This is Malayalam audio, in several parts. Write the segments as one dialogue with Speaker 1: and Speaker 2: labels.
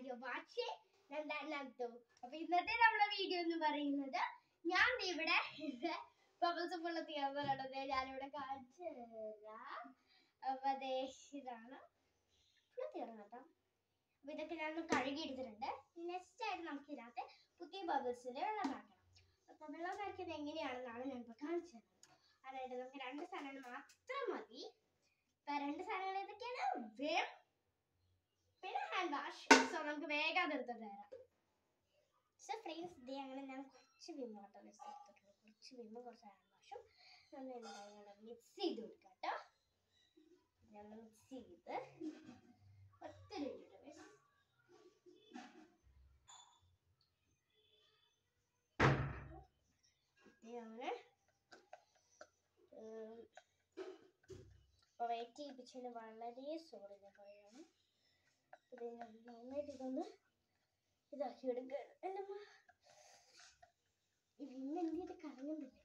Speaker 1: യു വാച്ചിങ് രണ്ടാമത്തു അപ്പൊ ഇന്നത്തെ നമ്മുടെ വീഡിയോ എന്ന് പറയുന്നത് ഞാൻ ദേ ഇവിടെ ബബിൾസ് ഫുള്ള് തീർന്നിട്ടുള്ളത് ഞാനിവിടെ കാണിച്ചു തരാം അപ്പൊ ദേ ഇതാണ് ഫുള്ള് തീർന്നു കേട്ടോ അപ്പൊ ഇതൊക്കെ ഞാൻ കഴുകി എടുത്തിട്ടുണ്ട് നെക്സ്റ്റ് ആയിട്ട് നമുക്ക് ഇതിനകത്ത് പുതിയ ബബിൾസിൽ വെള്ളം നിറയ്ക്കണം അപ്പൊ വെള്ളം നിറയ്ക്കുന്നത് എങ്ങനെയാണെന്നാണ് ഞാൻ ഇപ്പൊ കാണിച്ചു തരുന്നത് അതായത് നമുക്ക് രണ്ട് സാധനങ്ങൾ മാത്രം മതി ഇപ്പൊ രണ്ട് സാധനങ്ങൾ ഏതൊക്കെയാണ് വേം പിന്നെ ഹാൻഡ് വാഷ് സോ നമുക്ക് വേഗം അത് എടുത്തിട്ട് തരാം സോ ഫ്രണ്ട്സ് ഇതേ അങ്ങനെ ഞാൻ കുറച്ച് വിമ്മ കേട്ടോ എടുത്തിട്ടുള്ളൂ കുറച്ച് വിമ്മ കുറച്ച് ഹാൻഡ് വാഷും നമ്മൾ എന്തായാലും മിക്സ് ചെയ്ത് കൊടുക്കാം കേട്ടോ ഞാൻ മിക്സ് ചെയ്ത് ഒത്തിരി ഇട്ടിട്ട് miss. ഇതേ അങ്ങനെ വെയിറ്റ് ചെയ്യിപ്പിച്ചതിന് വളരെ സോറി ഞാൻ പറയാണ് ഇത് ഞാൻ നന്നായിട്ട് ഇതൊന്ന് ഇതാക്കി എടുക്കുകയാണ് എൻ്റെ അമ്മ ഇന്ന് എന്ത് ചെയ്ത് കറങ്ങുന്നില്ല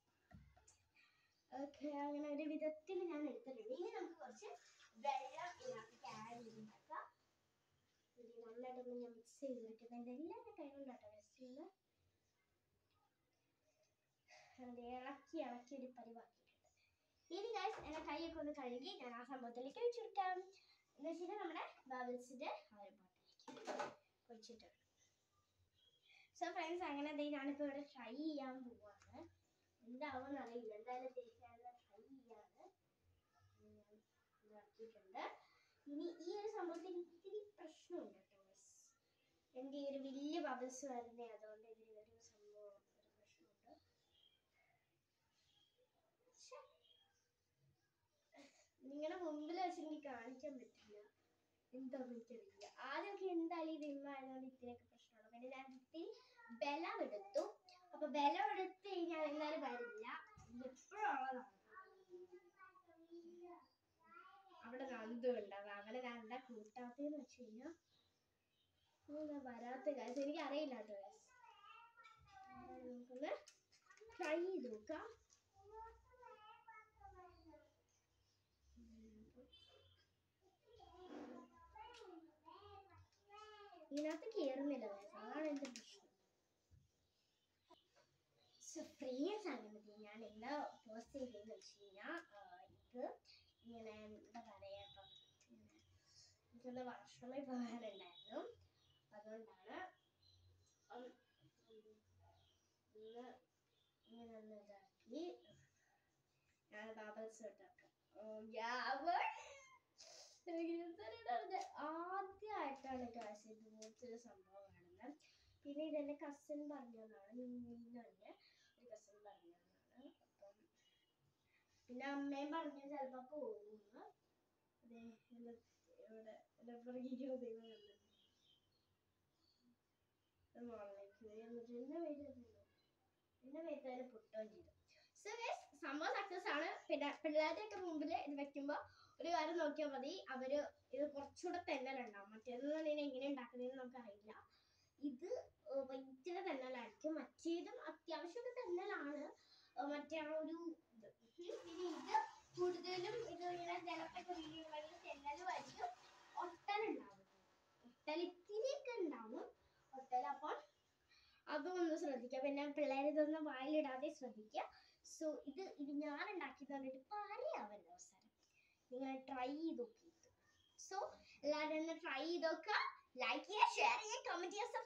Speaker 1: ഓക്കെ അങ്ങനെ ഒരു വിധത്തിൽ ഞാൻ എടുത്തിട്ടുണ്ട് ഇനി നമുക്ക് കുറച്ച് വെള്ളം ഇതിനകത്ത് ആഡ് ചെയ്തുണ്ടാക്കാം ഇത് നന്നായിട്ടൊന്ന് ഞാൻ മിക്സ് ചെയ്തെടുക്കുന്നത് ഇതെല്ലാം ഞാൻ കൈ കൊണ്ടാട്ടോ മിക്സ് ചെയ്യുന്നത് അത് ഇളക്കി ഇളക്കി ഒരു പരിവാക്കിയിട്ടുണ്ട് ഇനി ഗൈസ് എൻ്റെ കൈയൊക്കെ ഒന്ന് കഴുകി ഞാൻ ആ സംഭവത്തിലേക്ക് ഒഴിച്ചെടുക്കാം എന്ന് വെച്ചാൽ നമ്മുടെ ബബിൾസിന്റെ ആ ഒരു ബോട്ടിലേക്ക് ഒഴിച്ചിട്ടുണ്ട് സോ ഫ്രണ്ട്സ് അങ്ങനെ ദേ ഞാനിപ്പോൾ ഇവിടെ ട്രൈ ചെയ്യാൻ പോവാണ് എന്താവും അറിയില്ല എന്തായാലും ദേ ഞാൻ ട്രൈ ചെയ്യാണ് ഉം, ഇതാക്കിയിട്ടുണ്ട് ഇനി ഈ ഒരു സംഭവത്തിൽ ഇത്തിരി പ്രശ്നമുണ്ട് കേട്ടോ guys. എൻ്റെ ഈ ഒരു വലിയ ബബിൾസ് വരുന്നേ അതുകൊണ്ട് ഇതിൽ ഒരു സംഭവം ഒരു പ്രശ്നമുണ്ട് ശ്ശെ. നിങ്ങളുടെ മുമ്പിൽ വെച്ച് എനിക്ക് കാണിക്കാൻ പറ്റില്ല എന്താന്ന് എനിക്കറിയില്ല ആദ്യമൊക്കെ എന്തായാലും ഇത് ഇന്നായതുകൊണ്ട് ഇത്തിരിയൊക്കെ പ്രശ്നമാണ് പിന്നെ ഞാൻ ഇത്തിരി ബലം എടുത്തു അപ്പൊ ബലം എടുത്ത് കഴിഞ്ഞാൽ എന്തായാലും വരില്ല ഇത് എപ്പോഴും ഉള്ളതാണ് അവിടെ നന്ദു ഉണ്ട് അപ്പൊ അവനെ ഞാൻ എന്താ കൂട്ടാത്തതെന്ന് വെച്ച് കഴിഞ്ഞാൽ ഇതെന്താ വരാത്ത കാര്യം എനിക്ക് അറിയില്ല കേട്ടോ guys. നമുക്കൊന്ന് ട്രൈ ചെയ്ത് നോക്കാം ഇതിനകത്ത് കേറുന്നില്ല guys. അതാണ് എന്റെ പ്രശ്നം സോ ഫ്രീസ് അങ്ങനെ ഞാൻ എന്താ പോസ്റ്റ് ചെയ്തതെന്ന് വെച്ച് കഴിഞ്ഞാൽ ഇത് ഇങ്ങനെ എന്താ പറയാ ഇപ്പം ഇങ്ങനെ എനിക്കൊന്ന് വാഷ്റൂമിൽ പോകാനുണ്ടായിരുന്നു അതുകൊണ്ടാണ് ഉം ഇന്ന് ഇങ്ങനെ ഒന്ന് ഇതാക്കി ഞാൻ ബാബൽസ് ഇട്ടാക്കാം ആദ്യമായിട്ടാണ് കാശ് ഇതുപോലത്തെ ഒരു സംഭവം കാണുന്നത് പിന്നെ ഇതെന്റെ കസിൻ പറഞ്ഞതാണ് നിന്നൊഴിഞ്ഞ് ഒരു കസിൻ പറഞ്ഞതാണ് അപ്പം പിന്നെ അമ്മയും പറഞ്ഞ ചിലപ്പോ പോകുന്നു അതെ എന്റെ ഇവിടെ എന്റെ പുറകിരിക്കുന്ന ദൈവം കണ്ടു മോളിലേക്ക് എന്നിട്ട് എന്നെ വെയിറ്റ് എന്നെ വെയിറ്റ് പൊട്ടുകയും ചെയ്തു സോ ഗൈസ് സംഭവം സക്സസ് ആണ് പിന്നെ പിള്ളേരുടെയൊക്കെ മുമ്പിൽ ഇത് വെക്കുമ്പോൾ ഒരു കാര്യം നോക്കിയാൽ മതി അവര് ഇത് കുറച്ചുകൂടെ തെന്നലുണ്ടാവും മറ്റേതെന്ന് എങ്ങനെ ഉണ്ടാക്കുന്നതെന്ന് നമുക്കറിയില്ല ഇത് വൈറ്റില തെന്നലായിരിക്കും മറ്റേതും അത്യാവശ്യമൊക്കെ തെന്നലാണ് ഏർ മറ്റേ ആ ഒരു ഇത് ഉം. പിന്നെ ഇത് കൂടുതലും ഇത് ഇങ്ങനെ ജലത്തൊക്കെ വീഴുവാണെങ്കിൽ തെന്നലുമായിരിക്കും ഒട്ടലുണ്ടാവും ഒട്ടൽ ഇത്തിരിയൊക്കെ ഉണ്ടാവും ഒട്ടൽ അപ്പോൾ അതും ഒന്ന് ശ്രദ്ധിക്കുക പിന്നെ പിള്ളേർ ഇതൊന്നും വായിലിടാതെ ശ്രദ്ധിക്കുക സോ ഇത് ഇത് ഞാൻ ഉണ്ടാക്കിയത് കണ്ടിട്ട് പറയാവരുത് അവസരം നിങ്ങൾ ട്രൈ ചെയ്ത് നോക്കിയിട്ട് സോ എല്ലാവരും ഒന്ന് ട്രൈ ചെയ്ത് നോക്കുക ലൈക്ക് ചെയ്യുക ഷെയർ ചെയ്യുക കമന്റ് ചെയ്യുക